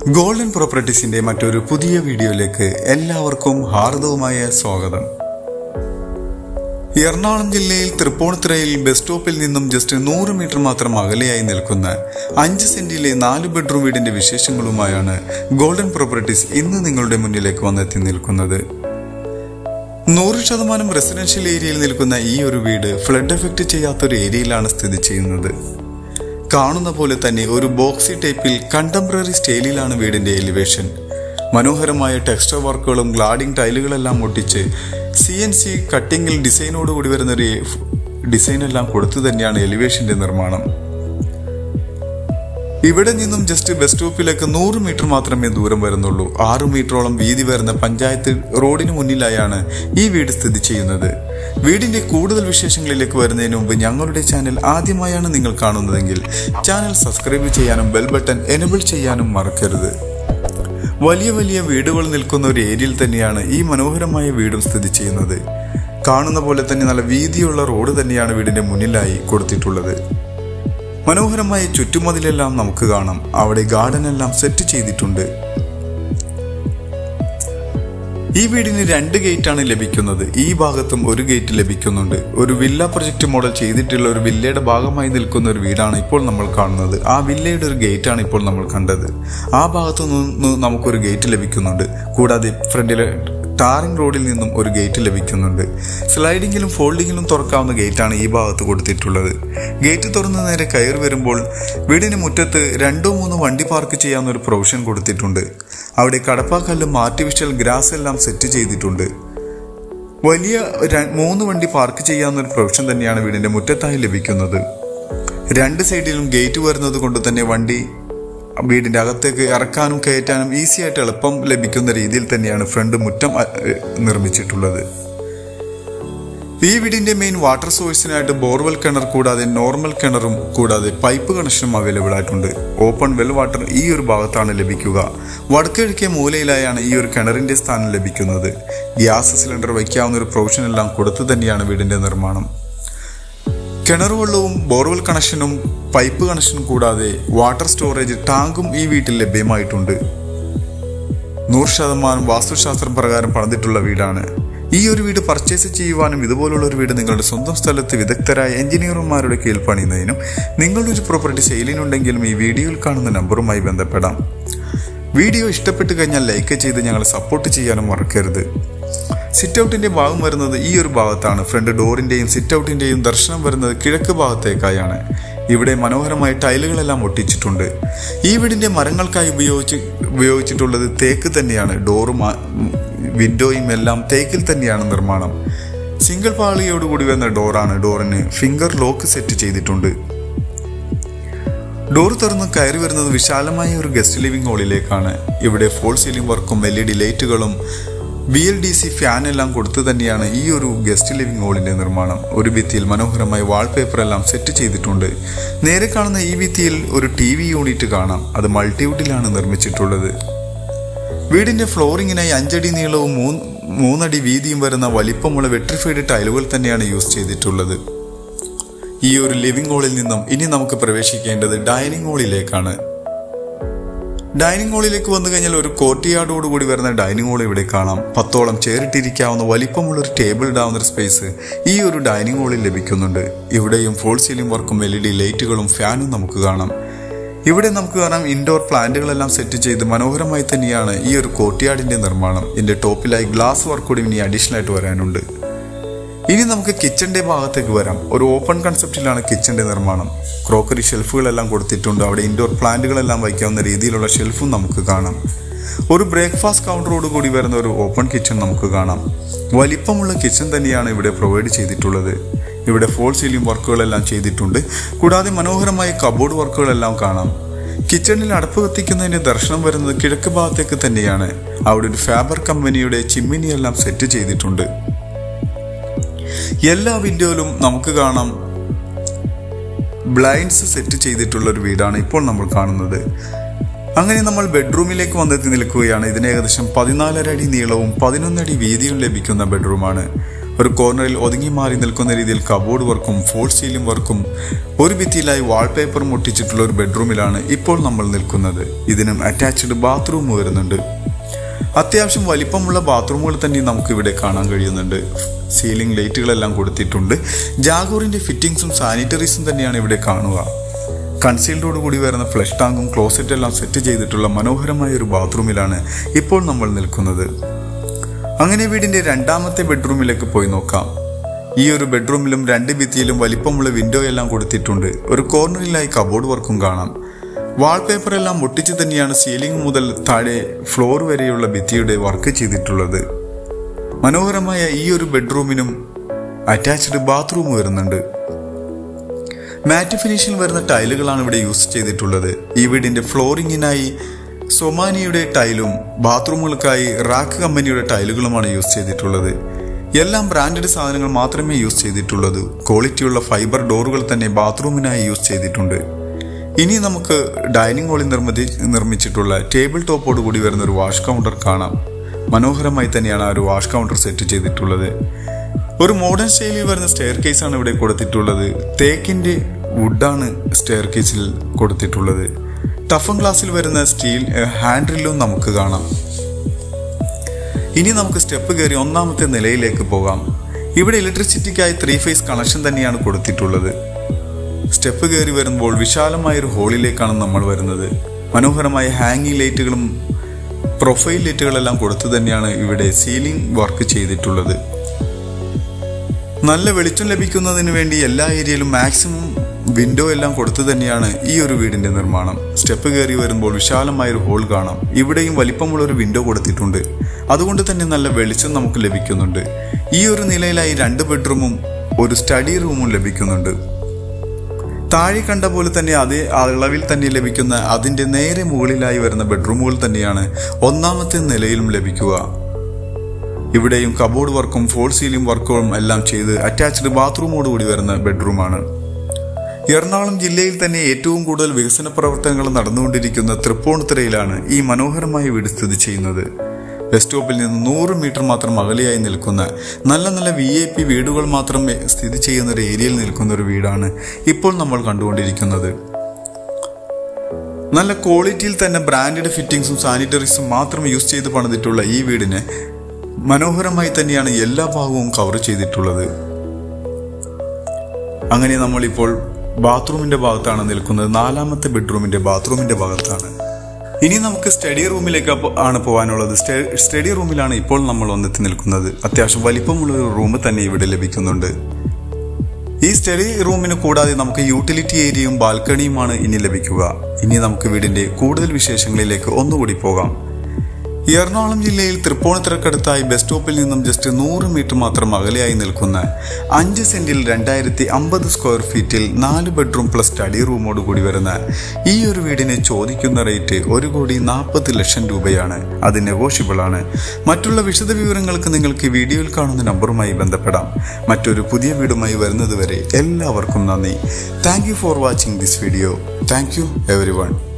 golden പ്രോപ്പർട്ടീസിന്റെ മറ്റൊരു പുതിയ വീഡിയോയിലേക്ക് എല്ലാവർക്കും ഹാർദവുമായ സ്വാഗതം എറണാകുളം ജില്ലയിൽ തൃപ്പൂണിത്തുറയിൽ ബസ് സ്റ്റോപ്പിൽ നിന്നും ജസ്റ്റ് നൂറ് മീറ്റർ മാത്രം അകലെയായി നിൽക്കുന്ന അഞ്ച് സെന്റിലെ നാല് ബെഡ്റൂം വീടിന്റെ വിശേഷങ്ങളുമായാണ് ഗോൾഡൻ പ്രോപ്പർട്ടീസ് ഇന്ന് നിങ്ങളുടെ മുന്നിലേക്ക് വന്നെത്തി നിൽക്കുന്നത് നൂറ് ശതമാനം റെസിഡൻഷ്യൽ ഏരിയയിൽ നിൽക്കുന്ന ഈ ഒരു വീട് ഫ്ലഡ് എഫക്റ്റ് ചെയ്യാത്തൊരു ഏരിയയിലാണ് സ്ഥിതി ചെയ്യുന്നത് കാണുന്ന പോലെ തന്നെ ഒരു ബോക്സി ടൈപ്പിൽ കണ്ടംപററി സ്റ്റൈലിലാണ് വീടിന്റെ എലിവേഷൻ മനോഹരമായ ടെക്സ്റ്റർ വർക്കുകളും ഗ്ലാഡിംഗ് ടൈലുകളെല്ലാം ഒട്ടിച്ച് സി എൻ സി കട്ടിങ്ങിൽ ഡിസൈനോട് കൂടി വരുന്ന ഒരു ഡിസൈൻ എല്ലാം കൊടുത്തു തന്നെയാണ് എലിവേഷന്റെ നിർമ്മാണം ഇവിടെ നിന്നും ജസ്റ്റ് ബസ് സ്റ്റോപ്പിലേക്ക് നൂറ് മീറ്റർ മാത്രമേ ദൂരം വരുന്നുള്ളൂ ആറു മീറ്ററോളം വീതി വരുന്ന പഞ്ചായത്ത് റോഡിന് മുന്നിലായാണ് ഈ വീട് സ്ഥിതി ചെയ്യുന്നത് വീടിന്റെ കൂടുതൽ വിശേഷങ്ങളിലേക്ക് വരുന്നതിന് മുമ്പ് ഞങ്ങളുടെ ചാനൽ ആദ്യമായാണ് നിങ്ങൾ കാണുന്നതെങ്കിൽ ചാനൽ സബ്സ്ക്രൈബ് ചെയ്യാനും ബെൽ ബട്ടൺ എനബിൾ ചെയ്യാനും മറക്കരുത് വലിയ വലിയ വീടുകൾ നിൽക്കുന്ന ഒരു ഏരിയയിൽ തന്നെയാണ് ഈ മനോഹരമായ വീടും സ്ഥിതി ചെയ്യുന്നത് കാണുന്ന പോലെ തന്നെ നല്ല വീതിയുള്ള റോഡ് തന്നെയാണ് വീടിന്റെ മുന്നിലായി കൊടുത്തിട്ടുള്ളത് മനോഹരമായ ചുറ്റുമതിലെല്ലാം നമുക്ക് കാണാം അവിടെ ഗാർഡൻ എല്ലാം സെറ്റ് ചെയ്തിട്ടുണ്ട് ഈ വീടിന് രണ്ട് ഗേറ്റ് ആണ് ലഭിക്കുന്നത് ഈ ഭാഗത്തും ഒരു ഗേറ്റ് ലഭിക്കുന്നുണ്ട് ഒരു വില്ല പ്രൊജക്ട് മോഡൽ ചെയ്തിട്ടുള്ള ഒരു വില്ലയുടെ ഭാഗമായി നിൽക്കുന്ന ഒരു വീടാണ് ഇപ്പോൾ നമ്മൾ കാണുന്നത് ആ വില്ലയുടെ ഒരു ഗേറ്റ് ആണ് ഇപ്പോൾ നമ്മൾ കണ്ടത് ആ ഭാഗത്തു നിന്ന് നമുക്കൊരു ഗേറ്റ് ലഭിക്കുന്നുണ്ട് കൂടാതെ ഫ്രണ്ടിലെ ടാറിംഗ് റോഡിൽ നിന്നും ഒരു ഗേറ്റ് ലഭിക്കുന്നുണ്ട് സ്ലൈഡിങ്ങിലും ഫോൾഡിങ്ങിലും തുറക്കാവുന്ന ഗേറ്റാണ് ഈ ഭാഗത്ത് കൊടുത്തിട്ടുള്ളത് ഗേറ്റ് തുറന്ന് നേരെ കയറി വരുമ്പോൾ വീടിന് മുറ്റത്ത് രണ്ടോ മൂന്നോ വണ്ടി പാർക്ക് ചെയ്യാവുന്ന ഒരു പ്രൊവിഷൻ കൊടുത്തിട്ടുണ്ട് അവിടെ കടപ്പാക്കല്ലും ആർട്ടിഫിഷ്യൽ ഗ്രാസ് എല്ലാം സെറ്റ് ചെയ്തിട്ടുണ്ട് വലിയ ര- മൂന്ന് വണ്ടി പാർക്ക് ചെയ്യാവുന്ന ഒരു പ്രൊവിഷൻ തന്നെയാണ് വീടിന്റെ മുറ്റത്തായി ലഭിക്കുന്നത് രണ്ട് സൈഡിലും ഗേറ്റ് വരുന്നത് കൊണ്ട് തന്നെ വണ്ടി വീടിന്റെ അകത്തേക്ക് ഇറക്കാനും കയറ്റാനും ഈസി ആയിട്ട് എളുപ്പം ലഭിക്കുന്ന രീതിയിൽ തന്നെയാണ് ഫ്രണ്ട് മുറ്റം അ, എ, നിർമ്മിച്ചിട്ടുള്ളത് ഈ വീടിന്റെ മെയിൻ വാട്ടർ സോഴ്സിനായിട്ട് ബോർവെൽ കിണർ കൂടാതെ നോർമൽ കിണറും കൂടാതെ പൈപ്പ് കണക്ഷനും അവൈലബിൾ ആയിട്ടുണ്ട് ഓപ്പൺ വെൽ വാട്ടർ ഈ ഒരു ഭാഗത്താണ് ലഭിക്കുക വടക്കിഴക്കേ മൂലയിലായാണ് ഈ ഒരു കിണറിന്റെ സ്ഥാനം ലഭിക്കുന്നത് ഗ്യാസ് സിലിണ്ടർ വയ്ക്കാവുന്ന ഒരു പ്രൊവിഷൻ എല്ലാം കൊടുത്തു തന്നെയാണ് വീടിന്റെ നിർമ്മാണം കിണർ വെള്ളവും ബോർവെൽ കണക്ഷനും പൈപ്പ് കണക്ഷനും കൂടാതെ വാട്ടർ സ്റ്റോറേജ് ടാങ്കും ഈ വീട്ടിൽ ലഭ്യമായിട്ടുണ്ട് നൂറ് ശതമാനം വാസ്തുശാസ്ത്രം പ്രകാരം പണിതിട്ടുള്ള വീടാണ് ഈ ഒരു വീട് പർച്ചേസ് ചെയ്യുവാനും ഇതുപോലുള്ള ഒരു വീട് നിങ്ങളുടെ സ്വന്തം സ്ഥലത്ത് വിദഗ്ധരായ എഞ്ചിനീയർമാരുടെ കീഴിൽ പണിയുന്നതിനും നിങ്ങളുടെ ഒരു പ്രോപ്പർട്ടി സെയിലിനുണ്ടെങ്കിലും ഈ വീഡിയോയിൽ കാണുന്ന നമ്പറുമായി ബന്ധപ്പെടാം വീഡിയോ ഇഷ്ടപ്പെട്ട് കഴിഞ്ഞാൽ ലൈക്ക് ചെയ്ത് ഞങ്ങളെ സപ്പോർട്ട് ചെയ്യാനും മറക്കരുത് സിറ്റ് ഔട്ടിന്റെ ഭാഗം വരുന്നത് ഈ ഒരു ഭാഗത്താണ് ഫ്രണ്ട് ഡോറിന്റെയും സിറ്റ് ഔട്ടിന്റെയും ദർശനം വരുന്നത് കിഴക്ക് ഭാഗത്തേക്കായാണ് ഇവിടെ മനോഹരമായ ടൈലുകളെല്ലാം ഒട്ടിച്ചിട്ടുണ്ട് ഈ വീടിന്റെ മരങ്ങൾക്കായി ഉപയോഗിച്ച് ഉപയോഗിച്ചിട്ടുള്ളത് തേക്ക് തന്നെയാണ് ഡോറും ആ- വിൻഡോയും എല്ലാം തേക്കിൽ തന്നെയാണ് നിർമ്മാണം സിംഗിൾ പാളിയോടുകൂടി വരുന്ന ഡോറാണ് ഡോറിന് ഫിംഗർ ലോക്ക് സെറ്റ് ചെയ്തിട്ടുണ്ട് ഡോർ തുറന്ന് കയറി വരുന്നത് വിശാലമായ ഒരു ഗസ്റ്റ് ലിവിംഗ് ഹാളിലേക്കാണ് ഇവിടെ ഫോൾ സീലിംഗ് വർക്കും എൽ ഇ ഡി ലൈറ്റുകളും B L D C fan എല്ലാം കൊടുത്തു തന്നെയാണ് ഈ ഒരു ഗസ്റ്റ് ലിവിംഗ് ഹാളിന്റെ നിർമ്മാണം ഒരു ഭിത്തിയിൽ മനോഹരമായ വാൾപേപ്പർ എല്ലാം സെറ്റ് ചെയ്തിട്ടുണ്ട് നേരെ കാണുന്ന ഈ ഭിത്തിയിൽ ഒരു ടി വി യൂണിറ്റ് കാണാം അത് മൾട്ടിവുഡിലാണ് നിർമ്മിച്ചിട്ടുള്ളത് വീടിന്റെ ഫ്ലോറിങ്ങിനായി അഞ്ചടി നീളവും മൂന്ന് മൂന്നടി വീതിയും വരുന്ന വലിപ്പമുള്ള വെട്രിഫൈഡ് ടൈലുകൾ തന്നെയാണ് യൂസ് ചെയ്തിട്ടുള്ളത് ഈ ഒരു ലിവിംഗ് ഹാളിൽ നിന്നും ഇനി നമുക്ക് പ്രവേശിക്കേണ്ടത് ഡൈനിങ് ഹാളിലേക്കാണ് ഡൈനിങ് ഹാളിലേക്ക് വന്നു കഴിഞ്ഞാൽ ഒരു കോർട്ടിയാർഡോട് കൂടി വരുന്ന ഡൈനിങ് ഹാൾ ഇവിടെ കാണാം പത്തോളം ചേറിട്ടിരിക്കാവുന്ന വലിപ്പമുള്ള ഒരു ടേബിൾ ഇടാവുന്ന ഒരു സ്പേസ് ഈ ഒരു ഡൈനിങ് ഹാളിൽ ലഭിക്കുന്നുണ്ട് ഇവിടെയും ഫോൾ സീലിംഗ് വർക്കും എൽ ഇ ഡി ലൈറ്റുകളും ഫാനും നമുക്ക് കാണാം ഇവിടെ നമുക്ക് കാണാം ഇൻഡോർ പ്ലാന്റുകളെല്ലാം സെറ്റ് ചെയ്ത് മനോഹരമായി തന്നെയാണ് ഈ ഒരു കോർട്ടിയാർഡിന്റെ നിർമ്മാണം ഇതിന്റെ ടോപ്പിലായി ഗ്ലാസ് വർക്ക് കൂടി ഇനി അഡീഷണൽ ആയിട്ട് വരാനുണ്ട് ഇനി നമുക്ക് കിച്ചന്റെ ഭാഗത്തേക്ക് വരാം ഒരു ഓപ്പൺ കൺസെപ്റ്റിലാണ് കിച്ചന്റെ നിർമ്മാണം ക്രോക്കറി ഷെൽഫുകളെല്ലാം കൊടുത്തിട്ടുണ്ട് അവിടെ ഇൻഡോർ പ്ലാന്റുകളെല്ലാം വയ്ക്കാവുന്ന രീതിയിലുള്ള ഷെൽഫും നമുക്ക് കാണാം ഒരു ബ്രേക്ക്ഫാസ്റ്റ് കൗണ്ടറോട് കൂടി വരുന്ന ഒരു ഓപ്പൺ കിച്ചൺ നമുക്ക് കാണാം വലിപ്പമുള്ള കിച്ചൺ തന്നെയാണ് ഇവിടെ പ്രൊവൈഡ് ചെയ്തിട്ടുള്ളത് ഇവിടെ ഫോൾ സീലിംഗ് വർക്കുകളെല്ലാം ചെയ്തിട്ടുണ്ട് കൂടാതെ മനോഹരമായ കബോർഡ് വർക്കുകളെല്ലാം കാണാം കിച്ചണിൽ അടുപ്പ് കത്തിക്കുന്നതിന്റെ ദർശനം വരുന്നത് കിഴക്ക് ഭാഗത്തേക്ക് തന്നെയാണ് അവിടെ ഒരു ഫാബർ കമ്പനിയുടെ ചിമ്മിനിയെല്ലാം സെറ്റ് ചെയ്തിട്ടുണ്ട് എല്ലാ വിൻഡോയിലും നമുക്ക് കാണാം ബ്ലൈൻഡ്സ് സെറ്റ് ചെയ്തിട്ടുള്ള ഒരു വീടാണ് ഇപ്പോൾ നമ്മൾ കാണുന്നത് അങ്ങനെ നമ്മൾ ബെഡ്റൂമിലേക്ക് വന്നെത്തി നിൽക്കുകയാണ് ഇതിന് ഏകദേശം പതിനാലര അടി നീളവും പതിനൊന്നടി വീതിയും ലഭിക്കുന്ന ബെഡ്റൂമാണ് ഒരു കോർണറിൽ ഒതുങ്ങി മാറി നിൽക്കുന്ന രീതിയിൽ കബോർഡ് വർക്കും ഫോൾ സീലിംഗ് വർക്കും ഒരു ഭിത്തിയിലായി വാൾപേപ്പറും ഒട്ടിച്ചിട്ടുള്ള ഒരു ബെഡ്റൂമിലാണ് ഇപ്പോൾ നമ്മൾ നിൽക്കുന്നത് ഇതിനും അറ്റാച്ച്ഡ് ബാത്റൂം വരുന്നുണ്ട് അത്യാവശ്യം വലിപ്പമുള്ള ബാത്റൂമുകൾ തന്നെ നമുക്ക് ഇവിടെ കാണാൻ കഴിയുന്നുണ്ട് സീലിംഗ് ലൈറ്റുകളെല്ലാം കൊടുത്തിട്ടുണ്ട് ജാഗോറിന്റെ ഫിറ്റിംഗ്സും സാനിറ്ററീസും തന്നെയാണ് ഇവിടെ കാണുക കൺസീൽഡോട് കൂടി വരുന്ന ഫ്ലഷ് ടാങ്കും ക്ലോസറ്റ് എല്ലാം സെറ്റ് ചെയ്തിട്ടുള്ള മനോഹരമായ ഒരു ബാത്റൂമിലാണ് ഇപ്പോൾ നമ്മൾ നിൽക്കുന്നത് അങ്ങനെ വീടിന്റെ രണ്ടാമത്തെ ബെഡ്റൂമിലേക്ക് പോയി നോക്കാം ഈ ഒരു ബെഡ്റൂമിലും രണ്ട് ഭിത്തിയിലും വലിപ്പമുള്ള വിൻഡോ എല്ലാം കൊടുത്തിട്ടുണ്ട് ഒരു കോർണറിലായി കബോർഡ് വർക്കും കാണാം വാൾപേപ്പർ എല്ലാം ഒട്ടിച്ച് തന്നെയാണ് സീലിംഗ് മുതൽ താഴെ ഫ്ലോർ വരെയുള്ള ഭിത്തിയുടെ വർക്ക് ചെയ്തിട്ടുള്ളത് മനോഹരമായ ഈ ഒരു ബെഡ്റൂമിനും അറ്റാച്ച്ഡ് ബാത്റൂം വരുന്നുണ്ട് മാറ്റ് ഫിനിഷിൽ വരുന്ന ടൈലുകളാണ് ഇവിടെ യൂസ് ചെയ്തിട്ടുള്ളത് ഈ വീടിന്റെ ഫ്ലോറിങ്ങിനായി സൊമാനിയുടെ ടൈലും ബാത്റൂമുകൾക്കായി റാക്ക് കമ്പനിയുടെ ടൈലുകളുമാണ് യൂസ് ചെയ്തിട്ടുള്ളത് എല്ലാം ബ്രാൻഡഡ് സാധനങ്ങൾ മാത്രമേ യൂസ് ചെയ്തിട്ടുള്ളൂ ക്വാളിറ്റിയുള്ള ഫൈബർ ഡോറുകൾ തന്നെ ബാത്റൂമിനായി യൂസ് ചെയ്തിട്ടുണ്ട് ഇനി നമുക്ക് ഡൈനിങ് ഹാളിൽ നിർമ്മിതി നിർമ്മിച്ചിട്ടുള്ള ടേബിൾ ടോപ്പോട് കൂടി വരുന്ന ഒരു വാഷ് കൗണ്ടർ കാണാം മനോഹരമായി തന്നെയാണ് ആ ഒരു വാഷ് കൗണ്ടർ സെറ്റ് ചെയ്തിട്ടുള്ളത് ഒരു മോഡേൺ സ്റ്റൈലിൽ വരുന്ന സ്റ്റെയർ കേസ് ആണ് ഇവിടെ കൊടുത്തിട്ടുള്ളത് തേക്കിന്റെ വുഡാണ് സ്റ്റെയർ കേസിൽ കൊടുത്തിട്ടുള്ളത് ടഫൻ ഗ്ലാസ്സിൽ വരുന്ന സ്റ്റീൽ ഹാൻഡിലും നമുക്ക് കാണാം ഇനി നമുക്ക് സ്റ്റെപ്പ് കയറി ഒന്നാമത്തെ നിലയിലേക്ക് പോകാം ഇവിടെ ഇലക്ട്രിസിറ്റിക്കായി ത്രീ ഫേസ് കണക്ഷൻ തന്നെയാണ് കൊടുത്തിട്ടുള്ളത് സ്റ്റെപ്പ് കയറി വരുമ്പോൾ വിശാലമായ ഒരു ഹോളിലേക്കാണ് നമ്മൾ വരുന്നത് മനോഹരമായ ഹാങ്ങിങ് ലൈറ്റുകളും പ്രൊഫൈൽ ലൈറ്റുകളെല്ലാം കൊടുത്തു തന്നെയാണ് ഇവിടെ സീലിംഗ് വർക്ക് ചെയ്തിട്ടുള്ളത് നല്ല വെളിച്ചം ലഭിക്കുന്നതിന് വേണ്ടി എല്ലാ ഏരിയയിലും മാക്സിമം വിൻഡോ എല്ലാം കൊടുത്തു തന്നെയാണ് ഈ ഒരു വീടിന്റെ നിർമ്മാണം സ്റ്റെപ്പ് കയറി വരുമ്പോൾ വിശാലമായ ഒരു ഹോൾ കാണാം ഇവിടെയും വലിപ്പമുള്ള ഒരു വിൻഡോ കൊടുത്തിട്ടുണ്ട് അതുകൊണ്ട് തന്നെ നല്ല വെളിച്ചം നമുക്ക് ലഭിക്കുന്നുണ്ട് ഈ ഒരു നിലയിലായി രണ്ട് ബെഡ്റൂമും ഒരു സ്റ്റഡി റൂമും ലഭിക്കുന്നുണ്ട് താഴെ കണ്ട പോലെ തന്നെ അതേ അളവിൽ തന്നെ ലഭിക്കുന്ന അതിന്റെ നേരെ മുകളിലായി വരുന്ന ബെഡ്റൂമുകൾ തന്നെയാണ് ഒന്നാമത്തെ നിലയിലും ലഭിക്കുക ഇവിടെയും കബോർഡ് വർക്കും ഫോൾ സീലിംഗ് വർക്കുകളും എല്ലാം ചെയ്ത് അറ്റാച്ച്ഡ് ബാത്റൂമോട് കൂടി വരുന്ന ബെഡ്റൂമാണ് എറണാകുളം ജില്ലയിൽ തന്നെ ഏറ്റവും കൂടുതൽ വികസന പ്രവർത്തനങ്ങൾ നടന്നുകൊണ്ടിരിക്കുന്ന തൃപ്പൂണിത്തുറയിലാണ് ഈ മനോഹരമായ വീട് സ്ഥിതി ചെയ്യുന്നത് ബസ് സ്റ്റോപ്പിൽ നിന്ന് നൂറ് മീറ്റർ മാത്രം അകലെയായി നിൽക്കുന്ന നല്ല നല്ല വി ഐ പി വീടുകൾ മാത്രം സ്ഥിതി ചെയ്യുന്ന ഒരു ഏരിയയിൽ നിൽക്കുന്ന ഒരു വീടാണ് ഇപ്പോൾ നമ്മൾ കണ്ടുകൊണ്ടിരിക്കുന്നത് നല്ല ക്വാളിറ്റിയിൽ തന്നെ ബ്രാൻഡഡ് ഫിറ്റിംഗ്സും സാനിറ്ററീസും മാത്രം യൂസ് ചെയ്ത് പണിതിട്ടുള്ള ഈ വീടിന് മനോഹരമായി തന്നെയാണ് എല്ലാ ഭാഗവും കവർ ചെയ്തിട്ടുള്ളത് അങ്ങനെ നമ്മളിപ്പോൾ ബാത്റൂമിന്റെ ഭാഗത്താണ് നിൽക്കുന്നത് നാലാമത്തെ ബെഡ്റൂമിന്റെ ബാത്റൂമിന്റെ ഭാഗത്താണ് ഇനി നമുക്ക് സ്റ്റഡി റൂമിലേക്ക് അപ്പോ- ആണ് പോകാനുള്ളത് സ്റ്റേ- സ്റ്റഡി റൂമിലാണ് ഇപ്പോൾ നമ്മൾ വന്നെത്തി നിൽക്കുന്നത് അത്യാവശ്യം വലിപ്പമുള്ള ഒരു റൂം തന്നെ ഇവിടെ ലഭിക്കുന്നുണ്ട് ഈ സ്റ്റഡി റൂമിന് കൂടാതെ നമുക്ക് യൂട്ടിലിറ്റി ഏരിയയും ബാൽക്കണിയുമാണ് ഇനി ലഭിക്കുക ഇനി നമുക്ക് വീടിന്റെ കൂടുതൽ വിശേഷങ്ങളിലേക്ക് ഒന്നുകൂടി പോകാം എറണാകുളം ജില്ലയിൽ തൃപ്പൂണിത്തുറക്കടുത്തായി ബസ് സ്റ്റോപ്പിൽ നിന്നും ജസ്റ്റ് നൂറ് മീറ്റർ മാത്രം അകലെയായി നിൽക്കുന്ന അഞ്ച് സെന്റിൽ രണ്ടായിരത്തി അമ്പത് സ്ക്വയർ ഫീറ്റിൽ നാല് ബെഡ്റൂം പ്ലസ് സ്റ്റഡി റൂമോട് കൂടി വരുന്ന ഈ ഒരു വീടിന് ചോദിക്കുന്ന റേറ്റ് ഒരു കോടി നാൽപ്പത് ലക്ഷം രൂപയാണ് അത് നെഗോഷ്യബിൾ ആണ് മറ്റുള്ള വിശദ വിവരങ്ങൾക്ക് നിങ്ങൾക്ക് ഈ വീഡിയോയിൽ കാണുന്ന നമ്പറുമായി ബന്ധപ്പെടാം മറ്റൊരു പുതിയ വീടുമായി വരുന്നതുവരെ എല്ലാവർക്കും നന്ദി thank you for watching this video thank you every one